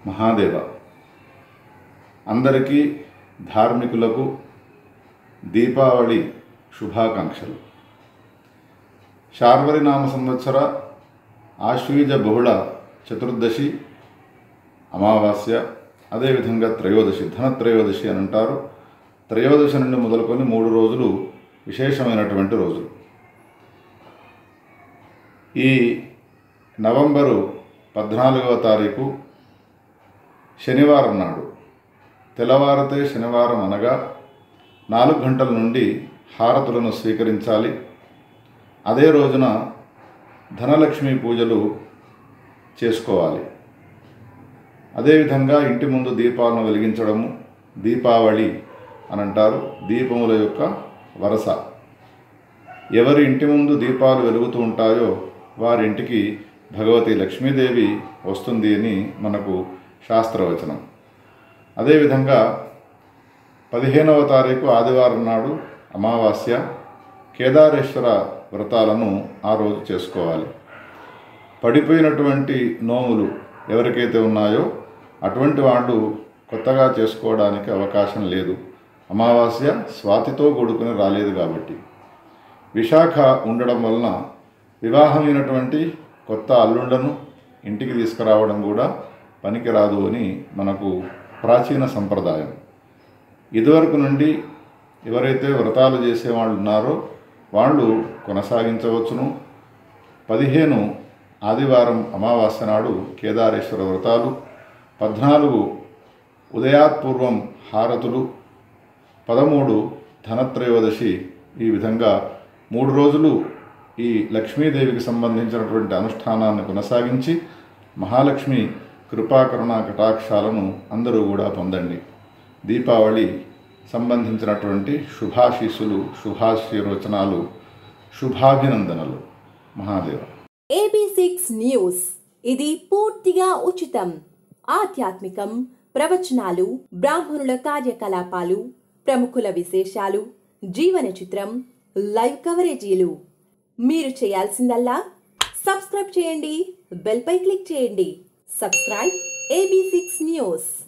మహాదేవ అందరికీ ధార్మికులకు దీపావళి శుభాకాంక్షలు శార్వరి నామ సంవత్సర ఆశ్వీజ బహుళ చతుర్దశి అమావాస్య అదేవిధంగా త్రయోదశి ధనత్రయోదశి అని అంటారు త్రయోదశి నుండి మొదలుకొని మూడు రోజులు విశేషమైనటువంటి రోజులు ఈ నవంబరు పద్నాలుగవ తారీఖు శనివారం నాడు తెల్లవారితే శనివారం అనగా నాలుగు గంటల నుండి హారతులను స్వీకరించాలి అదే రోజున ధనలక్ష్మి పూజలు చేసుకోవాలి అదేవిధంగా ఇంటి ముందు దీపాలను వెలిగించడము దీపావళి అని అంటారు దీపముల యొక్క వరస ఎవరి ఇంటి ముందు దీపాలు వెలుగుతూ ఉంటాయో వారి ఇంటికి భగవతి లక్ష్మీదేవి వస్తుంది అని మనకు శాస్త్రవచనం అదేవిధంగా పదిహేనవ తారీఖు ఆదివారం నాడు అమావాస్య కేదారేశ్వర వ్రతాలను ఆ రోజు చేసుకోవాలి పడిపోయినటువంటి నోములు ఎవరికైతే ఉన్నాయో అటువంటి వాళ్ళు కొత్తగా చేసుకోవడానికి అవకాశం లేదు అమావాస్య స్వాతితో కూడుకుని రాలేదు కాబట్టి విశాఖ ఉండడం వలన వివాహమైనటువంటి కొత్త అల్లుండను ఇంటికి తీసుకురావడం కూడా పనికిరాదు అని మనకు ప్రాచీన సంప్రదాయం ఇదివరకు నుండి ఎవరైతే వ్రతాలు చేసేవాళ్ళు ఉన్నారో వాళ్ళు కొనసాగించవచ్చును పదిహేను ఆదివారం అమావాస్య నాడు కేదారేశ్వర వ్రతాలు పద్నాలుగు ఉదయాత్పూర్వం హారతులు పదమూడు ధనత్రయోదశి ఈ విధంగా మూడు రోజులు ఈ లక్ష్మీదేవికి సంబంధించినటువంటి అనుష్ఠానాన్ని కొనసాగించి మహాలక్ష్మి కృపాకరుణ కటాక్షాలను అందరూ కూడా పొందండి దీపావళి సంబంధించినటువంటి శుభాశీస్సులు శుభాశీర్వచనాలు శుభాభినందనలు మహాదేవ ఏబీ సిక్స్ న్యూస్ ఇది పూర్తిగా ఉచితం ఆధ్యాత్మికం ప్రవచనాలు బ్రాహ్మణుల కార్యకలాపాలు ప్రముఖుల విశేషాలు జీవన చిత్రం లైవ్ కవరేజీలు మీరు చేయాల్సిందల్లా సబ్స్క్రైబ్ చేయండి బెల్ పై క్లిక్ చేయండి సబ్స్క్రైబ్ ఏబీ సిక్స్ న్యూస్